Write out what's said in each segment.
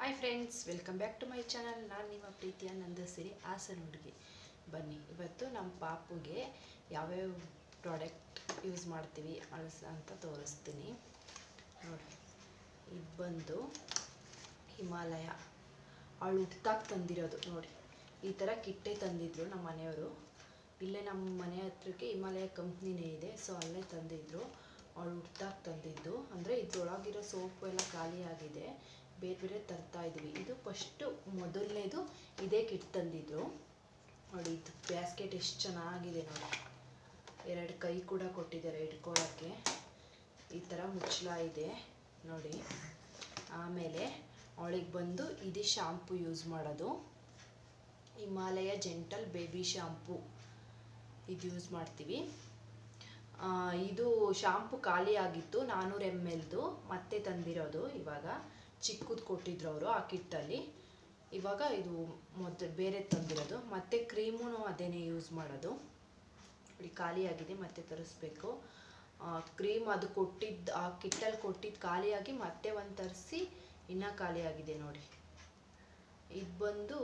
hi friends welcome back to my channel ನಾನು ನಿಮ್ಮ ಪ್ರೀತಿಯ ನಂದಸಿರಿ ಹಾಸನ ಹುಡುಗಿ ಬನ್ನಿ ಇವತ್ತು ನಮ್ಮ ಪಾಪುಗೆ ಯಾವ್ಯಾವ ಪ್ರಾಡಕ್ಟ್ ಯೂಸ್ ಮಾಡ್ತೀವಿ ಅಳ್ಸ್ ಅಂತ ತೋರಿಸ್ತೀನಿ ನೋಡಿ ಇದು ಬಂದು ಹಿಮಾಲಯ ಅವಳು ಹುಟ್ಟಾಗ ತಂದಿರೋದು ನೋಡಿ ಈ ಥರ ಕಿಟ್ಟೆ ತಂದಿದ್ರು ನಮ್ಮ ಮನೆಯವರು ಇಲ್ಲೇ ನಮ್ಮ ಮನೆ ಹತ್ರಕ್ಕೆ ಹಿಮಾಲಯ ಕಂಪ್ನಿನೇ ಇದೆ ಸೊ ಅಲ್ಲೇ ತಂದಿದ್ರು ಅವಳು ಹುಟ್ಟಾಗ ತಂದಿದ್ದು ಅಂದರೆ ಇದ್ರೊಳಗಿರೋ ಸೋಪು ಎಲ್ಲ ಖಾಲಿ ಆಗಿದೆ ಬೇರೆ ಬೇರೆ ತರ್ತಾ ಇದ್ವಿ ಇದು ಫಸ್ಟು ಮೊದಲನೇದು ಇದೇ ಕಿಟ್ ತಂದಿದ್ರು ನೋಡಿ ಇದು ಬ್ಯಾಸ್ಕೆಟ್ ಎಷ್ಟು ಚೆನ್ನಾಗಿದೆ ನೋಡಿ ಎರಡು ಕೈ ಕೂಡ ಕೊಟ್ಟಿದ್ದಾರೆ ಇಟ್ಕೊಳ್ಳೋಕ್ಕೆ ಈ ಥರ ಮುಚ್ಚಳ ಇದೆ ನೋಡಿ ಆಮೇಲೆ ಅವಳಿಗೆ ಬಂದು ಇದು ಶಾಂಪು ಯೂಸ್ ಮಾಡೋದು ಹಿಮಾಲಯ ಜೆಂಟಲ್ ಬೇಬಿ ಶಾಂಪು ಇದು ಯೂಸ್ ಮಾಡ್ತೀವಿ ಆ, ಇದು ಶಾಂಪು ಖಾಲಿ ಆಗಿತ್ತು ನಾನ್ನೂರು ಎಮ್ ಎಲ್ದು ಮತ್ತೆ ತಂದಿರೋದು ಇವಾಗ ಚಿಕ್ಕದು ಕೊಟ್ಟಿದ್ರು ಅವರು ಆ ಕಿಟ್ಟಲ್ಲಿ ಇವಾಗ ಇದು ಮೊದಲು ಬೇರೆ ತಂದಿರೋದು ಮತ್ತೆ ಕ್ರೀಮೂ ಅದೇನೇ ಯೂಸ್ ಮಾಡೋದು ನೋಡಿ ಖಾಲಿಯಾಗಿದೆ ಮತ್ತೆ ತರಿಸ್ಬೇಕು ಕ್ರೀಮ್ ಅದು ಕೊಟ್ಟಿದ್ದು ಆ ಕಿಟ್ಟಲ್ಲಿ ಕೊಟ್ಟಿದ್ದು ಖಾಲಿಯಾಗಿ ಮತ್ತೆ ಒಂದು ತರಿಸಿ ಇನ್ನೂ ಖಾಲಿಯಾಗಿದೆ ನೋಡಿ ಇದು ಬಂದು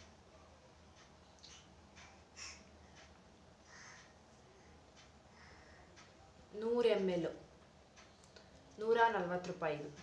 ನೂರು ಎಮ್ ಎಲ್ ನೂರ ನಲ್ವತ್ತು ರೂಪಾಯಿ ಇದು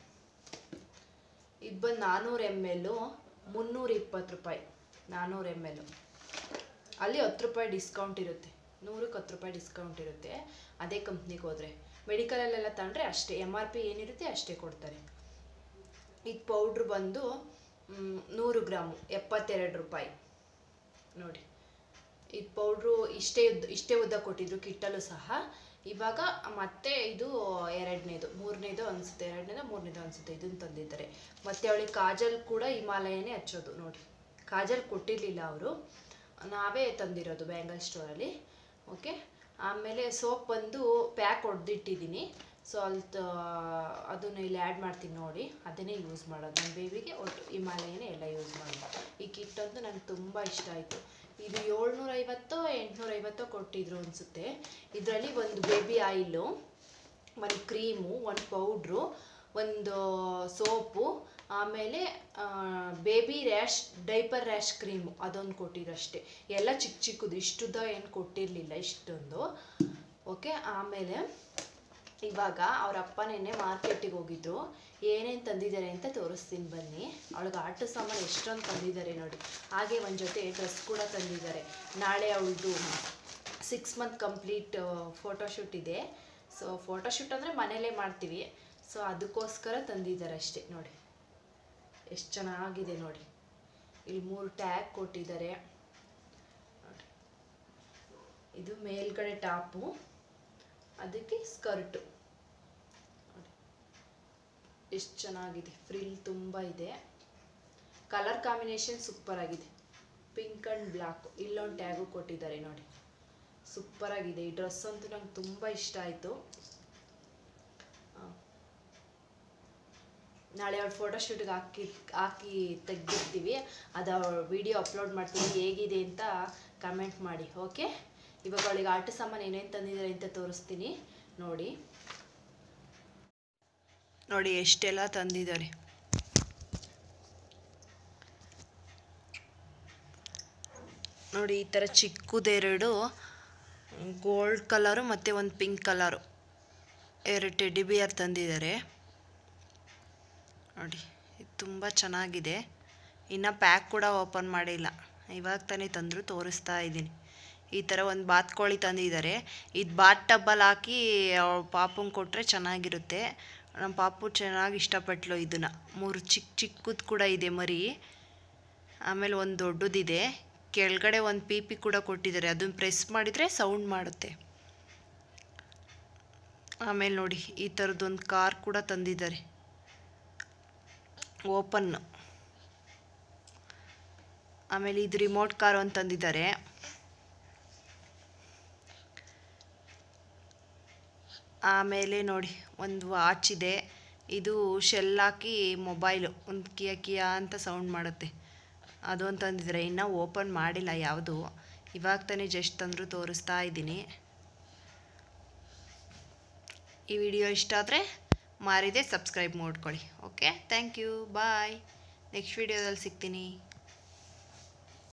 ಇದು ಬಂದು ನಾನ್ನೂರು ಎಮ್ ಎಲ್ಲು ಮುನ್ನೂರ ಇಪ್ಪತ್ತು ರೂಪಾಯಿ ನಾನ್ನೂರು ಎಮ್ ಎಲ್ ಅಲ್ಲಿ ಹತ್ತು ರೂಪಾಯಿ ಡಿಸ್ಕೌಂಟ್ ಇರುತ್ತೆ ನೂರಕ್ಕೆ ಹತ್ತು ರೂಪಾಯಿ ಡಿಸ್ಕೌಂಟ್ ಇರುತ್ತೆ ಅದೇ ಕಂಪ್ನಿಗೆ ಹೋದರೆ ಮೆಡಿಕಲಲ್ಲೆಲ್ಲ ತಗೊಂಡ್ರೆ ಅಷ್ಟೇ ಎಮ್ ಆರ್ ಪಿ ಏನಿರುತ್ತೆ ಅಷ್ಟೇ ಕೊಡ್ತಾರೆ ಇದು ಪೌಡ್ರ್ ಬಂದು ಮ್, ನೂರು ಗ್ರಾಮು ಎಪ್ಪತ್ತೆರಡು ರೂಪಾಯಿ ನೋಡಿ ಇದು ಪೌಡ್ರು ಇಷ್ಟೇ ಉದ್ದ ಇಷ್ಟೇ ಉದ್ದ ಕೊಟ್ಟಿದ್ರು ಕಿಟ್ಟಲು ಸಹ ಇವಾಗ ಮತ್ತೆ ಇದು ಎರಡನೇದು ಮೂರನೇದು ಅನಿಸುತ್ತೆ ಎರಡನೇದು ಮೂರನೇದು ಅನಿಸುತ್ತೆ ಇದನ್ನು ತಂದಿದ್ದಾರೆ ಮತ್ತೆ ಅವಳಿಗೆ ಕಾಜಲ್ ಕೂಡ ಹಿಮಾಲಯನೇ ಹಚ್ಚೋದು ನೋಡಿ ಕಾಜಲ್ ಕೊಟ್ಟಿರಲಿಲ್ಲ ಅವರು ನಾವೇ ತಂದಿರೋದು ಬ್ಯಾಂಗಲ್ ಸ್ಟೋರಲ್ಲಿ ಓಕೆ ಆಮೇಲೆ ಸೋಪ್ ಬಂದು ಪ್ಯಾಕ್ ಹೊಡೆದಿಟ್ಟಿದ್ದೀನಿ ಸೊ ಅಲ್ಲಿ ಅದನ್ನ ಇಲ್ಲಿ ಆ್ಯಡ್ ಮಾಡ್ತೀನಿ ನೋಡಿ ಅದನ್ನೇ ಯೂಸ್ ಮಾಡೋದು ನನ್ನ ಬೇಬಿಗೆ ಒಟ್ಟು ಹಿಮಾಲಯನೇ ಎಲ್ಲ ಯೂಸ್ ಮಾಡೋದು ಈ ಕಿಟ್ ಅಂತೂ ನಂಗೆ ತುಂಬ ಇಷ್ಟ ಆಯಿತು ಇದು ಏಳ್ನೂರೈವತ್ತೋ ಎಂಟುನೂರೈವತ್ತೋ ಕೊಟ್ಟಿದ್ರು ಅನಿಸುತ್ತೆ ಇದರಲ್ಲಿ ಒಂದು ಬೇಬಿ ಆಯಿಲು ಒಂದು ಕ್ರೀಮು ಒಂದು ಪೌಡ್ರು ಒಂದು ಸೋಪು ಆಮೇಲೆ baby rash diaper rash cream ಅದೊಂದು ಕೊಟ್ಟಿದ್ರು ಅಷ್ಟೇ ಎಲ್ಲ ಚಿಕ್ಕ ಚಿಕ್ಕದು ಇಷ್ಟುದ್ದ ಏನು ಕೊಟ್ಟಿರಲಿಲ್ಲ ಇಷ್ಟೊಂದು ಓಕೆ ಆಮೇಲೆ ಇವಾಗ ಅವ್ರ ಅಪ್ಪ ನೆನ್ನೆ ಮಾರ್ಕೆಟಿಗೆ ಹೋಗಿದ್ರು ಏನೇನು ತಂದಿದ್ದಾರೆ ಅಂತ ತೋರಿಸ್ತೀನಿ ಬನ್ನಿ ಅವಳಿಗೆ ಆಟ ಸಾಮಾನು ಎಷ್ಟೊಂದು ತಂದಿದ್ದಾರೆ ನೋಡಿ ಹಾಗೆ ಒಂದು ಜೊತೆ ಡ್ರೆಸ್ ಕೂಡ ತಂದಿದ್ದಾರೆ ನಾಳೆ ಅವಳದು ಸಿಕ್ಸ್ ಮಂತ್ ಕಂಪ್ಲೀಟ್ ಫೋಟೋಶೂಟ್ ಇದೆ ಸೊ ಫೋಟೋಶೂಟ್ ಅಂದರೆ ಮನೇಲೇ ಮಾಡ್ತೀವಿ ಸೊ ಅದಕ್ಕೋಸ್ಕರ ತಂದಿದ್ದಾರೆ ಅಷ್ಟೇ ನೋಡಿ ಎಷ್ಟು ಚೆನ್ನಾಗಿದೆ ನೋಡಿ ಇಲ್ಲಿ ಮೂರು ಟ್ಯಾಗ್ ಕೊಟ್ಟಿದ್ದಾರೆ ನೋಡಿ ಇದು ಮೇಲ್ಗಡೆ ಟಾಪು ಅದಕ್ಕೆ ಸ್ಕರ್ಟು ನೋಡಿ ಎಷ್ಟು ಚೆನ್ನಾಗಿದೆ ಫ್ರಿಲ್ ತುಂಬ ಇದೆ ಕಲರ್ ಕಾಂಬಿನೇಷನ್ ಸೂಪರ್ ಆಗಿದೆ ಪಿಂಕ್ ಆ್ಯಂಡ್ ಬ್ಲ್ಯಾಕ್ ಇಲ್ಲೊಂದು ಟ್ಯಾಗು ಕೊಟ್ಟಿದ್ದಾರೆ ನೋಡಿ ಸೂಪರ್ ಆಗಿದೆ ಈ ಡ್ರೆಸ್ ಅಂತೂ ನಂಗೆ ತುಂಬ ಇಷ್ಟ ಆಯಿತು ನಾಳೆ ಅವಳು ಫೋಟೋಶೂಟ್ಗೆ ಹಾಕಿ ಹಾಕಿ ತೆಗ್ದಿರ್ತೀವಿ ಅದು ವಿಡಿಯೋ ಅಪ್ಲೋಡ್ ಮಾಡ್ತೀವಿ ಹೇಗಿದೆ ಅಂತ ಕಮೆಂಟ್ ಮಾಡಿ ಓಕೆ ಇವಾಗ ಅವಳಿಗೆ ಆಟ ಸಾಮಾನು ಏನೇನು ತಂದಿದ್ದಾರೆ ಅಂತ ತೋರಿಸ್ತೀನಿ ನೋಡಿ ನೋಡಿ ಎಷ್ಟೆಲ್ಲ ತಂದಿದ್ದಾರೆ ನೋಡಿ ಈ ಥರ ಚಿಕ್ಕದೆರಡು ಗೋಲ್ಡ್ ಕಲರು ಮತ್ತು ಒಂದು ಪಿಂಕ್ ಕಲರು ಎರಡು ಟೆಡಿ ಬಿಯರ್ ತಂದಿದ್ದಾರೆ ನೋಡಿ ಇದು ತುಂಬ ಚೆನ್ನಾಗಿದೆ ಇನ್ನು ಪ್ಯಾಕ್ ಕೂಡ ಓಪನ್ ಮಾಡಿಲ್ಲ ಇವಾಗ ತಾನೇ ತಂದರು ತೋರಿಸ್ತಾ ಇದ್ದೀನಿ ಈ ಥರ ಒಂದು ಬಾತ್ಕೋಳಿ ತಂದಿದ್ದಾರೆ ಇದು ಬಾತ್ ಟಬ್ಬಲ್ಲಿ ಹಾಕಿ ಅವ್ಳ ಪಾಪಂಗೆ ಕೊಟ್ಟರೆ ಚೆನ್ನಾಗಿರುತ್ತೆ ನಮ್ಮ ಪಾಪು ಚೆನ್ನಾಗಿ ಇಷ್ಟಪಟ್ಲು ಇದನ್ನು ಮೂರು ಚಿಕ್ಕ ಚಿಕ್ಕದು ಕೂಡ ಇದೆ ಮರಿ ಆಮೇಲೆ ಒಂದು ದೊಡ್ಡದಿದೆ ಕೆಳಗಡೆ ಒಂದು ಪಿ ಪಿ ಕೂಡ ಕೊಟ್ಟಿದ್ದಾರೆ ಅದನ್ನು ಪ್ರೆಸ್ ಮಾಡಿದರೆ ಸೌಂಡ್ ಮಾಡುತ್ತೆ ಆಮೇಲೆ ನೋಡಿ ಈ ಥರದ್ದೊಂದು ಕಾರ್ ಕೂಡ ತಂದಿದ್ದಾರೆ ಓಪನ್ ಆಮೇಲೆ ಇದು ರಿಮೋಟ್ ಕಾರ್ ಅಂತ ತಂದಿದ್ದಾರೆ ಆಮೇಲೆ ನೋಡಿ ಒಂದು ವಾಚ್ ಇದೆ ಇದು ಶೆಲ್ ಹಾಕಿ ಮೊಬೈಲು ಒಂದು ಕಿಯ ಕಿಯ ಅಂತ ಸೌಂಡ್ ಮಾಡುತ್ತೆ ಅದೊಂದು ತಂದಿದ್ದಾರೆ ಇನ್ನೂ ಓಪನ್ ಮಾಡಿಲ್ಲ ಯಾವುದು ಇವಾಗ ತಾನೇ ಜಸ್ಟ್ ತಂದರೂ ತೋರಿಸ್ತಾ ಇದ್ದೀನಿ ಈ ವಿಡಿಯೋ ಇಷ್ಟ ಆದರೆ ಮಾರಿದೆ ಸಬ್ಸ್ಕ್ರೈಬ್ ಮಾಡ್ಕೊಳ್ಳಿ okay thank you bye next ವಿಡಿಯೋದಲ್ಲಿ ಸಿಗ್ತೀನಿ